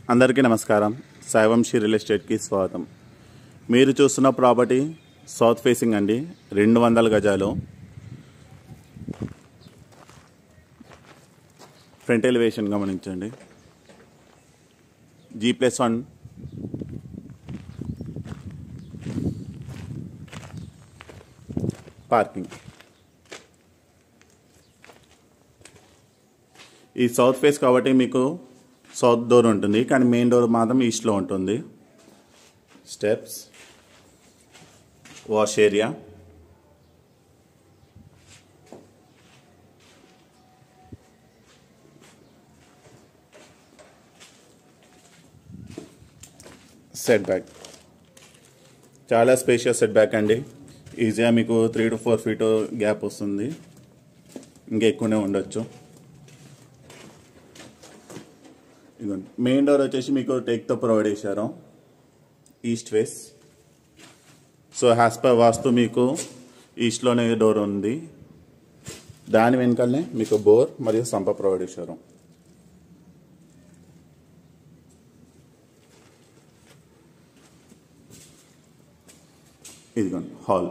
అందరికీ నమస్కారం సాయివంశీ రియల్ ఎస్టేట్కి స్వాగతం మీరు చూస్తున్న ప్రాపర్టీ సౌత్ ఫేసింగ్ అండి రెండు వందల గజాలు ఫ్రంట్ ఎలివేషన్ గమనించండి జీ ప్లస్ వన్ పార్కింగ్ ఈ సౌత్ ఫేస్ కాబట్టి మీకు సౌత్ డోర్ ఉంటుంది కానీ మెయిన్ డోర్ మాత్రం ఈస్ట్లో ఉంటుంది steps wash area set back చాలా స్పేషియస్ సెట్ బ్యాక్ అండి ఈజీగా మీకు three to four feet gap వస్తుంది ఇంకా ఎక్కువనే ఉండొచ్చు ఇదిగోండి మెయిన్ డోర్ వచ్చేసి మీకు టేక్తో ప్రొవైడ్ చేశారు east face so as per vastu మీకు ఈస్ట్లోనే డోర్ ఉంది దాని వెనకాలనే మీకు బోర్ మరియు సంప ప్రొవైడ్ చేశారు ఇదిగోండి హాల్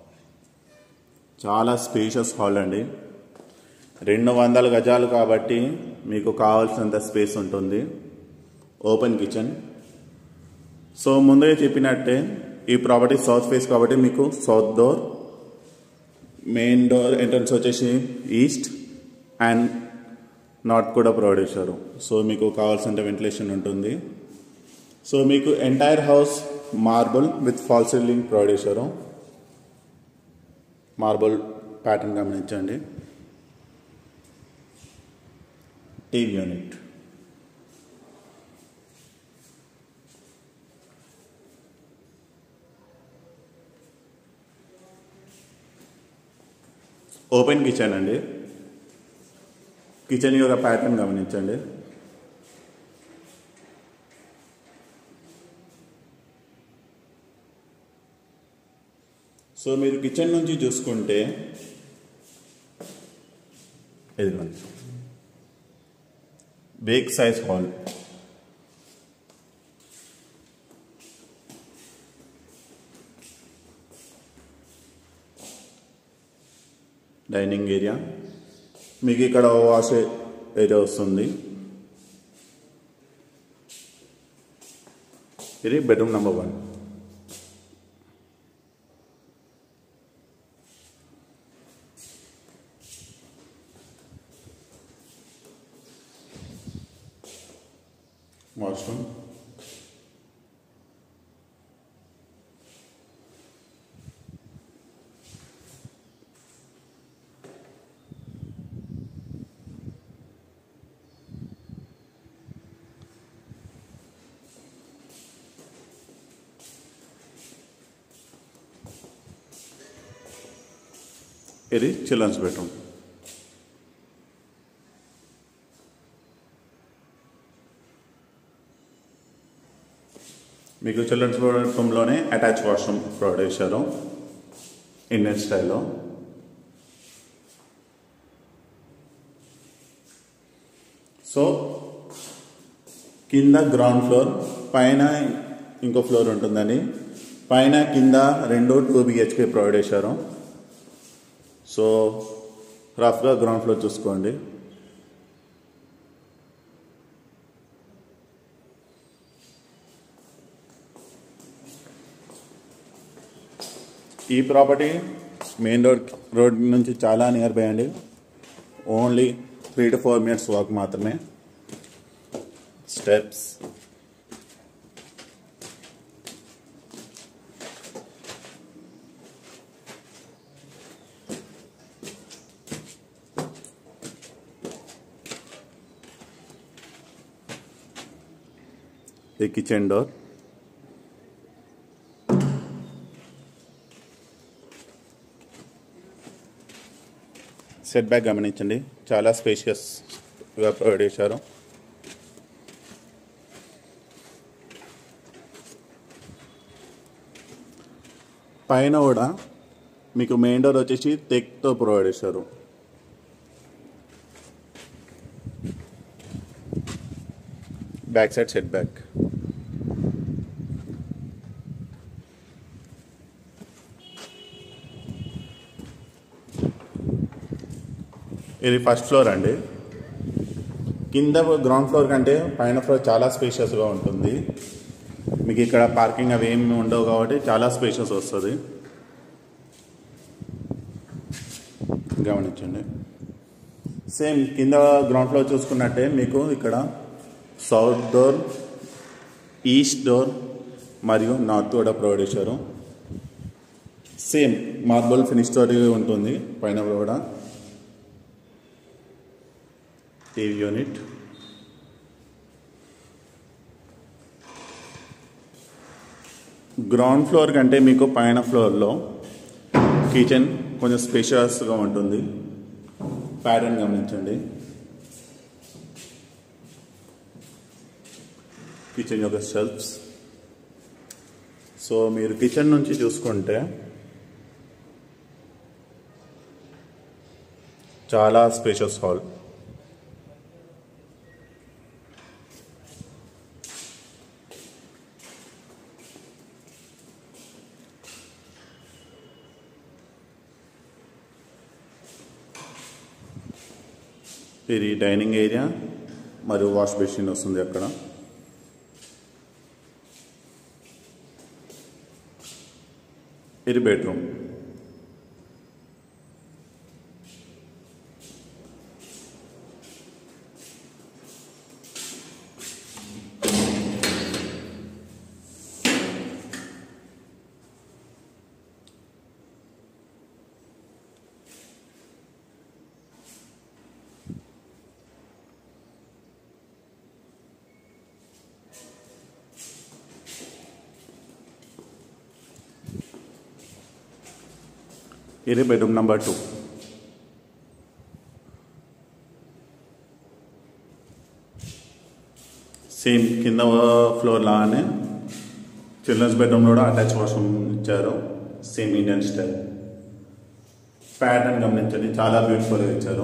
చాలా స్పేషియస్ హాల్ అండి రెండు వందల గజాలు కాబట్టి మీకు కావాల్సినంత స్పేస్ ఉంటుంది ఓపెన్ కిచెన్ సో ముందుగా చెప్పినట్టే ఈ ప్రాపర్టీ సౌత్ ఫేస్ కాబట్టి మీకు south door main door entrance వచ్చేసి ఈస్ట్ అండ్ నార్త్ కూడా ప్రొవైడ్ చేశారు సో మీకు కావాల్సినంత వెంటిలేషన్ ఉంటుంది సో మీకు entire house marble with fall ceiling provide చేశారు మార్బుల్ ప్యాటర్న్ గమనించండి టీవీ యూనిట్ ఓపెన్ కిచెన్ అండి కిచెన్ యొక్క ప్యాటర్న్ గమనించండి సో మీరు కిచెన్ నుంచి చూసుకుంటే ఇదిగోండి big size hall dining area మీకు ఇక్కడ వాష్ ఏరియా వస్తుంది ఇది బెడ్రూమ్ నెంబర్ వన్ వాష్రూమ్ ఇది చిల్డ్రన్స్ బెడ్రూమ్ మీకు చిల్డ్రన్స్ బెడ్రూమ్లోనే అటాచ్ వాష్రూమ్ ప్రొవైడ్ చేశారు ఇండియన్ స్టైల్లో సో కింద గ్రౌండ్ ఫ్లోర్ పైన ఇంకో ఫ్లోర్ ఉంటుందండి పైన కింద రెండు టూ బిహెచ్కే ప్రొవైడ్ చేశారు సో రఫ్గా గ్రౌండ్ ఫ్లోర్ చూసుకోండి ఈ ప్రాపర్టీ మెయిన్ రోడ్ రోడ్ నుంచి చాలా నియర్ బై అండి only three to four minutes walk మాత్రమే స్టెప్స్ ఈ కిచెన్ డోర్ సెట్ బ్యాక్ గమనించండి చాలా స్పేషియస్గా ప్రొవైడ్ చేశారు పైన కూడా మీకు మెయిన్ డోర్ వచ్చేసి తెక్తో ప్రొవైడ్ చేశారు బ్యాక్ సైడ్ సెట్ బ్యాక్ ఇది ఫస్ట్ ఫ్లోర్ అండి కింద గ్రౌండ్ ఫ్లోర్ కంటే పైన ఫ్లోర్ చాలా స్పేషియస్గా ఉంటుంది మీకు ఇక్కడ పార్కింగ్ అవి ఏమి ఉండవు కాబట్టి చాలా స్పేషియస్ వస్తుంది గమనించండి సేమ్ కింద గ్రౌండ్ ఫ్లోర్ చూసుకున్నట్టే మీకు ఇక్కడ సౌత్ డోర్ ఈస్ట్ డోర్ మరియు నార్త్ కూడా ప్రొవైడ్ చేశారు సేమ్ మార్బుల్ ఫినిష్ తోటి ఉంటుంది పైన కూడా టీవీ యూనిట్ గ్రౌండ్ ఫ్లోర్ కంటే మీకు పైన ఫ్లోర్లో కిచెన్ కొంచెం స్పేషియస్గా ఉంటుంది ప్యాటర్న్ గమనించండి కిచెన్ యొక్క షెల్ఫ్స్ సో మీరు కిచెన్ నుంచి చూసుకుంటే చాలా స్పేషియస్ హాల్ ఇది డైనింగ్ ఏరియా మరియు వాష్ బేసిన్ వస్తుంది అక్కడ ఇది బెడ్రూమ్ ఇది బెడ్రూమ్ నెంబర్ టూ సేమ్ కింద ఫ్లోర్ లాగానే చిల్డ్రన్స్ బెడ్రూమ్ కూడా అటాచ్ వాష్రూమ్ ఇచ్చారు సేమ్ ఇండియన్ స్టైల్ ప్యాటర్న్ గమనించండి చాలా బ్యూటిఫుల్గా ఇచ్చారు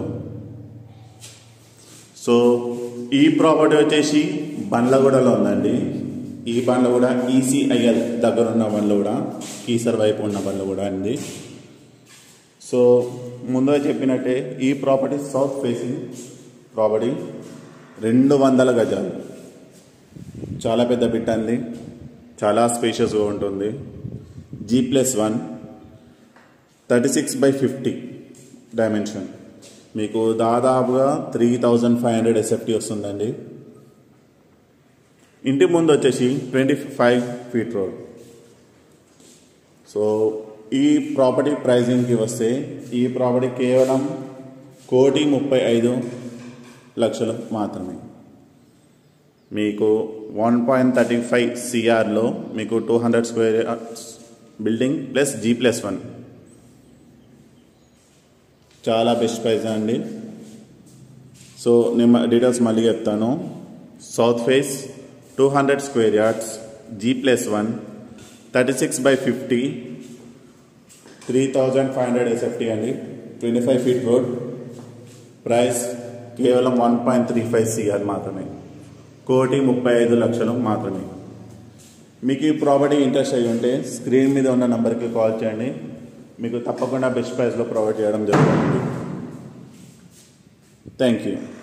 సో ఈ ప్రాపర్టీ వచ్చేసి బండ్లగూడలో ఉందండి ఈ బండ్ల కూడా ఈసీఐఎల్ దగ్గర ఉన్న బండ్లు కూడా కీసర్ వైపు ఉన్న బండ్లు కూడా ఉంది సో ముందుగా చెప్పినట్టే ఈ ప్రాపర్టీ సౌత్ ఫేసింగ్ ప్రాపర్టీ రెండు వందల గజాలు చాలా పెద్ద బిట్ అంది చాలా స్పేషియస్గా ఉంటుంది G plus one thirty six by fifty dimension మీకు దాదాపుగా three thousand five hundred SFT వస్తుందండి ఇంటి ముందు వచ్చేసి twenty five feet road so ఈ ప్రాపర్టీ ప్రైజింగ్కి వస్తే ఈ ప్రాపర్టీ కేవలం కోటి ముప్పై ఐదు లక్షలు మాత్రమే మీకు వన్ పాయింట్ థర్టీ ఫైవ్ సిఆర్లో మీకు two hundred square building plus G plus one చాలా బెస్ట్ ప్రైస్ అండి సో నేను డీటెయిల్స్ మళ్ళీ చెప్తాను south face two hundred square yards G plus one thirty six by fifty three thousand five hundred SFT అండి twenty five feet road price కేవలం one point three five CR మాత్రమే కోటి ముప్పై ఐదు లక్షలు మాత్రమే మీకు ఈ ప్రాపర్టీ ఇంట్రెస్ట్ అయి ఉంటే స్క్రీన్ మీద ఉన్న నంబర్కి కాల్ చేయండి మీకు తప్పకుండా బెస్ట్ ప్రైస్లో ప్రొవైడ్ చేయడం జరుగుతుంది థ్యాంక్ యూ